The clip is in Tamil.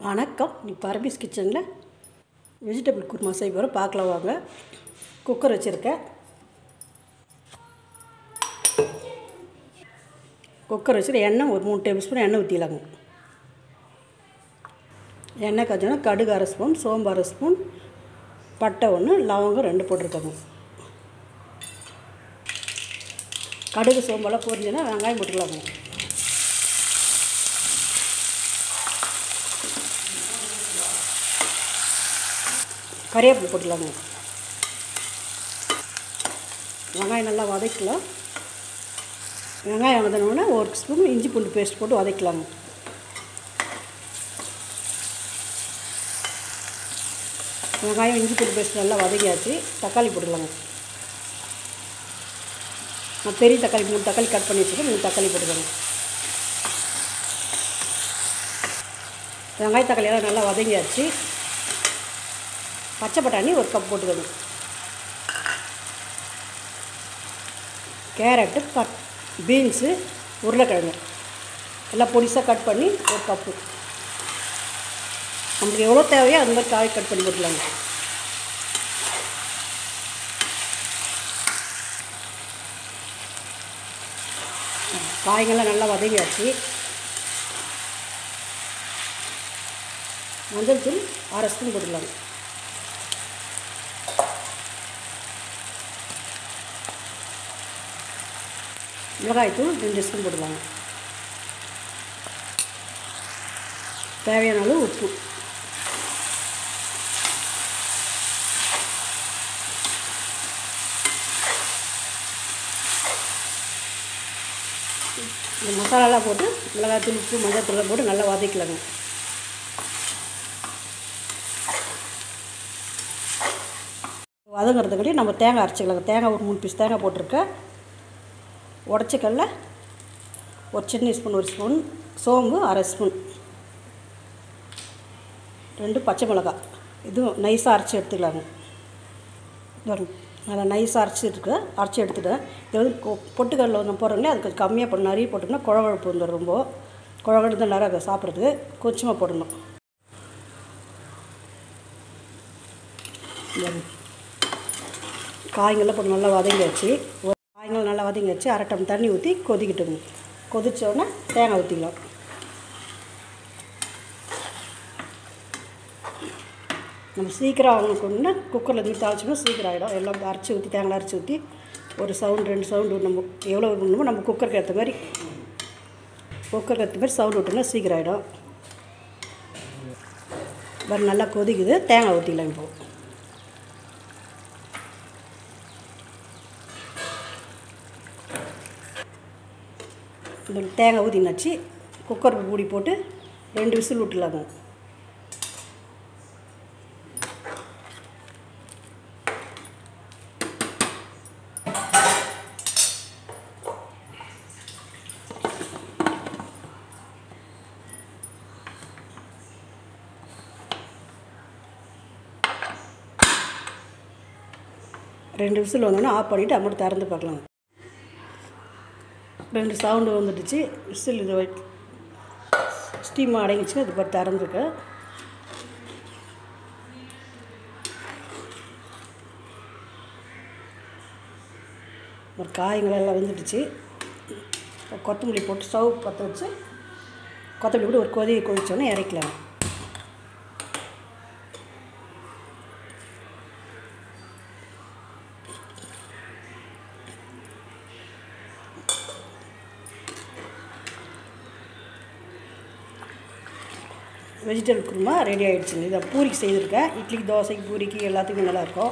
வணக்கம் நீ பரபீஸ் கிச்சனில் வெஜிடபிள் குருமா செய்ய போகிறோம் பார்க்கலாம் வாங்க குக்கர் வச்சுருக்கேன் குக்கர் வச்சுட்டு எண்ணெய் ஒரு மூணு டேபிள் ஸ்பூன் எண்ணெய் ஊற்றிலாங்க எண்ணெய் காய்ச்சோன்னா கடுகு அரை ஸ்பூன் சோம்பு அரை ஸ்பூன் பட்டை ஒன்று லவங்கம் ரெண்டு போட்டிருக்காங்க கடுகு சோம்பெல்லாம் பொரிஞ்சுன்னா வெங்காயம் போட்டுக்கலாங்க கறிவேப்பிலை போட்டுக்கலாங்க வெங்காயம் நல்லா வதக்கலாம் வெங்காயம் வதனோடனே ஒரு ஸ்பூன் இஞ்சி பூண்டு பேஸ்ட் போட்டு வதக்கலாங்க வெங்காயம் இஞ்சி பூண்டு பேஸ்ட் நல்லா வதக்கியாச்சு தக்காளி போட்டுக்கலாங்க நான் பெரிய தக்காளி மூணு தக்காளி கட் பண்ணி வச்சுருக்கேன் மூணு தக்காளி போட்டுக்கோங்க வெங்காய தக்காளி எல்லாம் நல்லா வதங்கியாச்சு பச்சை பட்டாணி ஒரு கப் போட்டுக்கணும் கேரட்டு பட் பீன்ஸு உருளைக்கிழங்கு எல்லாம் பொடிசாக கட் பண்ணி ஒரு கப்பு நம்மளுக்கு எவ்வளோ தேவையோ அந்த மாதிரி காய் கட் பண்ணி போட்டுக்கலாங்க காய்கள்லாம் நல்லா வதங்கியாச்சு மஞ்சள் தூள் அரை ஸ்பூன் போட்டுக்கலாங்க மிளகாய்த்தூள் ரெண்டு ஸ்பூன் போட்டுக்கலாங்க தேவையான அளவு உப்பு இந்த மசாலாலாம் போட்டு மிளகாய்த்தூள் உப்பு மஞ்சள் தூளை போட்டு நல்லா வதக்கலாங்க வதங்கிறதுக்காட்டி நம்ம தேங்காய் அரைச்சிக்கலாங்க தேங்காய் ஒரு மூணு பீஸ் தேங்காய் போட்டிருக்கேன் உடச்சிக்கல்ல ஒரு சின்ன ஸ்பூன் ஒரு ஸ்பூன் சோம்பு அரை ஸ்பூன் ரெண்டு பச்சை மிளகாய் இதுவும் நைஸாக அரைச்சி எடுத்துக்கலாங்க வரும் அதை நைஸாக அரைச்சிட்டு அரைச்சி எடுத்துட்டேன் இது வந்து கொ- பொட்டுக்கடலை ஒன்று போடுறோங்களே அது கொஞ்சம் கம்மியாக போடணும் நிறைய போட்டோம்னா குழவழப்பு வந்துடும் ரொம்ப குழவழப்பு தான் நிறையா சாப்பிட்றதுக்கு கொஞ்சமாக போடணும் வரும். காய்கள்லாம் போட்டு நல்லா வதங்கியாச்சு ஒரு காய்கள் நல்லா வதங்கியாச்சு அரை டம் தண்ணி ஊற்றி கொதிக்கிட்டுங்க கொதிச்ச உடனே தேங்காய் ஊற்றிக்கலாம் நம்ம சீக்கிரம் ஆகணும்னா குக்கரில் இருந்து தாளிச்சோம்னா சீக்கிரம் ஆகிடும் எல்லாம் அரைச்சி ஊற்றி தேங்காய் அரைச்சி ஊற்றி ஒரு சவுண்ட் ரெண்டு சவுண்டு நம்ம எவ்வளோ விடணுமோ நம்ம குக்கருக்கு ஏற்ற மாதிரி குக்கருக்கு ஏற்ற மாதிரி சவுண்ட் விட்டோம்னா சீக்கிரம் ஆகிடும் வேறு நல்லா கொதிக்குது தேங்காய் ஊற்றிக்கலாம் இப்போ இந்த தேங்காய் ஊற்றினாச்சு குக்கர் மூடி போட்டு ரெண்டு விசில் விட்டுலாங்க ரெண்டு விசில் வந்தோடனே ஆஃப் பண்ணிவிட்டு அம்மட்டு திறந்து பார்க்கலாம் ரெண்டு சவுண்டு வந்துடுச்சு விசில் இது வை- ஸ்டீம் அடங்கிச்சு இது பார்த்து திறந்துருக்கு ஒரு காய்களெல்லாம் வந்துடுச்சு கொத்தமல்லி போட்டு ஸ்டவ் பற்ற வச்சு கொத்தமல்லி போட்டு ஒரு கொதி கொதிச்சோன்னே இறக்கலாம் வெஜிடபிள் குருமா ரெடி ஆகிடுச்சுங்க இதை பூரிக்கு செய்திருக்கேன் இட்லிக்கு தோசைக்கு பூரிக்கு எல்லாத்துக்கும் நல்லாயிருக்கும்